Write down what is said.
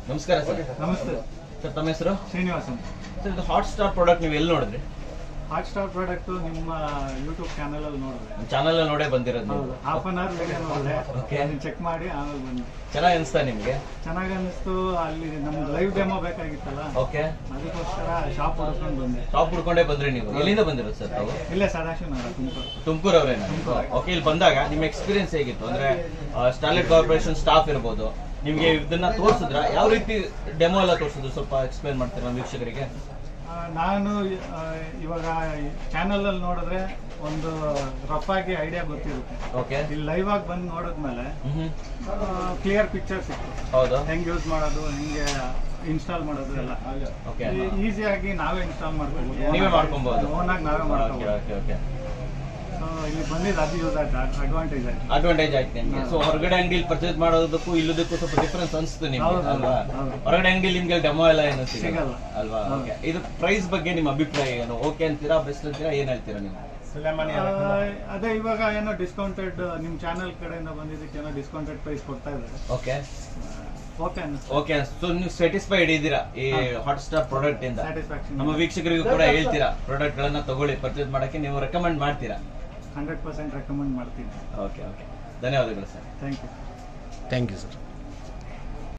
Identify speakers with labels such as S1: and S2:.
S1: ನಮಸ್ಕಾರ ಸರ್
S2: ನಮಸ್ತೆ
S1: ಸರ್ ತಮ್ಮ ಹೆಸರು
S2: ಶ್ರೀನಿವಾಸನ್
S1: ಸರ್ ಇದು ಹಾಟ್ ಸ್ಟಾರ್ ಪ್ರಾಡಕ್ಟ್ ನೀವು ಎಲ್ಲಿ ನೋಡಿದ್ರಿ
S2: ಹಾಟ್ ಸ್ಟಾರ್ ಪ್ರಾಡಕ್ಟ್ ನಿಮ್ಮ ಯೂಟ್ಯೂಬ್ ಚಾನಲ್ ಅಲ್ಲಿ ನೋಡಿದೆ
S1: ನಮ್ಮ ಚಾನಲ್ ನೋಡೇ ಬಂದಿರೋದು ನೀವು
S2: ಹೌದು ಹಾಫ್ ಅನ್ ಅವರ್ ವಿಡಿಯೋ ನೋಡಿದೆ
S1: Okay.
S2: ಅದನ್ನ ಚೆಕ್ ಮಾಡಿ ಆಮೇಲೆ ಬಂದೆ
S1: ಚೆನ್ನಾಗಿ ಅನಿಸ್ತಾ ನಿಮಗೆ
S2: ಚೆನ್ನಾಗಿ ಅನ್ನಿಸ್ತು ಅಲ್ಲಿ ನಮ್ಗೆ ಲೈವ್ ಡೆಮೋ ಬೇಕಾಗಿತ್ತಲ್ಲ
S1: ಓಕೆ
S2: ಅದಕ್ಕೋಸ್ಕರ ಶಾಪ್ ಹುಡ್ಕೊಂಡು ಬಂದೆ
S1: ಟಾಪ್ ಹುಡ್ಕೊಂಡೇ ಬಂದ್ರಿ ನೀವು ಎಲ್ಲಿಂದ ಬಂದಿರೋದು ಸರ್ ತಾವು
S2: ಇಲ್ಲೇ ಸದಾಶಿವ ನಗರ ತುಮಕೂರು
S1: ತುಮಕೂರು ಅವರೇನ ಓಕೆ ಇಲ್ಲಿ ಬಂದಾಗ ನಿಮ್ಮ ಎಕ್ಸ್ಪೀರಿಯನ್ಸ್ ಹೇಗಿತ್ತು ಅಂದ್ರೆ ಸ್ಟಾರ್ಲೆಟ್ ಕಾರ್ಪೊರೇಷನ್ ಸ್ಟಾಫ್ ಇರ್ಬೋದು ನಿಮ್ಗೆ ಇದನ್ನ ತೋರಿಸಿದ್ರ ಯಾವ ರೀತಿ ಡೆಮೋ ಎಲ್ಲ ತೋರಿಸಿದ್ರು ಸ್ವಲ್ಪ ಎಕ್ಸ್ಪ್ಲೇನ್ ಮಾಡ್ತೀರಾ ನಮ್ಮ ವೀಕ್ಷಕರಿಗೆ
S2: ಆ, ನಾನು ಆ, ಇವಾಗ ಚಾನಲ್ ಅಲ್ಲಿ ನೋಡಿದ್ರೆ ಒಂದು ರಫ್ ಆಗಿ ಐಡಿಯಾ ಗೊತ್ತಿರುತ್ತೆ
S1: ಓಕೆ
S2: ಇಲ್ಲಿ ಲೈವ್ ಆಗಿ ಬಂದು ನೋಡಿದ್ಮೇಲೆ
S1: ಹ್ಮ್
S2: ಕ್ಲಿಯರ್ ಪಿಕ್ಚರ್ ಸಿಕ್ತು
S1: ಹೌದು
S2: ಹೆಂಗ್ ಯೂಸ್ ಮಾಡೋದು ಹೆಂಗೆ ಇನ್ಸ್ಟಾಲ್ ಮಾಡೋದು ಎಲ್ಲ
S1: ಓಕೆ
S2: ಈಸಿಯಾಗಿ ನಾವೇ ಇನ್ಸ್ಟಾಲ್ ಮಾಡ್ಕೋಬಹುದು
S1: ನೀವೇ ಮಾಡ್ಕೊಬಹುದು
S2: ಓನ್ ಆಗಿ ನಾವೇ
S1: ಓಕೆ
S2: ಮಾಡ್ಕೋಬಹುದು
S1: ಓಕೆ ಓಕೆ
S2: ಸೊ ಇಲ್ಲಿ ಬಂದಿದ್ದು ಅದು ಯೂಸ್ ಆಯ್ತು ಅಡ್ವಾಂಟೇಜ್ ಆಯ್ತು
S1: ಅಡ್ವಾಂಟೇಜ್ ಆಯ್ತು ನಿಮ್ಗೆ ಸೊ ಹೊರಗಡೆ ಅಂಗಡಿಲಿ ಪರ್ಚೇಸ್ ಮಾಡೋದಕ್ಕೂ ಇಲ್ಲದಕ್ಕೂ ಸ್ವಲ್ಪ ಡಿಫ್ರೆನ್ಸ್ ಅನಿಸ್ತು ನಿಮ್ಗೆ
S2: ಹೌದು, ಹೌದು,
S1: ಅಲ್ವಾ
S2: ಹೌದು.
S1: ಹೊರಗಡೆ ಅಂಗಡಿ ನಿಮ್ಗೆ ಡೆಮೋ ಎಲ್ಲ ಏನು ಸಿಗಲ್ಲ
S2: ಸಿಗಲ್ಲ.
S1: ಅಲ್ವಾ ಓಕೆ ಇದು ಪ್ರೈಸ್ ಬಗ್ಗೆ ನಿಮ್ಮ ಅಭಿಪ್ರಾಯ ಏನು ಓಕೆ ಅಂತೀರಾ ಬೆಸ್ಟ್ ಅಂತೀರಾ ಏನ್ ಹೇಳ್ತೀರಾ ನೀವು
S2: ಆ, ಅದೇ ಇವಾಗ ಏನೋ ಡಿಸ್ಕೌಂಟೆಡ್ ನಿಮ್ ಚಾನೆಲ್ ಕಡೆಯಿಂದ ಬಂದಿದ್ದಕ್ಕೆ ಏನೋ ಡಿಸ್ಕೌಂಟೆಡ್ ಪ್ರೈಸ್ ಕೊಡ್ತಾ ಇದ್ದಾರೆ
S1: ಓಕೆ
S2: ಓಕೆ ಅನ್ನಿಸ್ತು
S1: ಓಕೆ ಸೊ ನೀವು ಸ್ಯಾಟಿಸ್ಫೈಡ್ ಇದ್ದೀರಾ ಈ ಹಾಟ್ ಸ್ಟಾರ್ ಪ್ರಾಡಕ್ಟ್ ಇಂದ
S2: ಸ್ಯಾಟಿಸ್ಫ್ಯಾಕ್ಷನ್
S1: ನಮ್ಮ ವೀಕ್ಷಕರಿಗೂ ಕೂಡ ಹೇಳ್ತೀರಾ ಪ್ರಾಡಕ್ಟ್ ಗಳನ್ನ ತಗೊಳ್ಳಿ ಪರ್ಚೇಸ್ ಮಾಡಕ್ಕೆ ನೀವು ರೆಕಮೆಂಡ್ ಮಾಡ್ತೀರಾ
S2: ಹಂಡ್ರೆಡ್ ಪರ್ಸೆಂಟ್ ರೆಕಮೆಂಡ್ ಮಾಡ್ತೀನಿ
S1: ಓಕೆ ಓಕೆ ಧನ್ಯವಾದಗಳು sir
S2: thank you
S3: thank you sir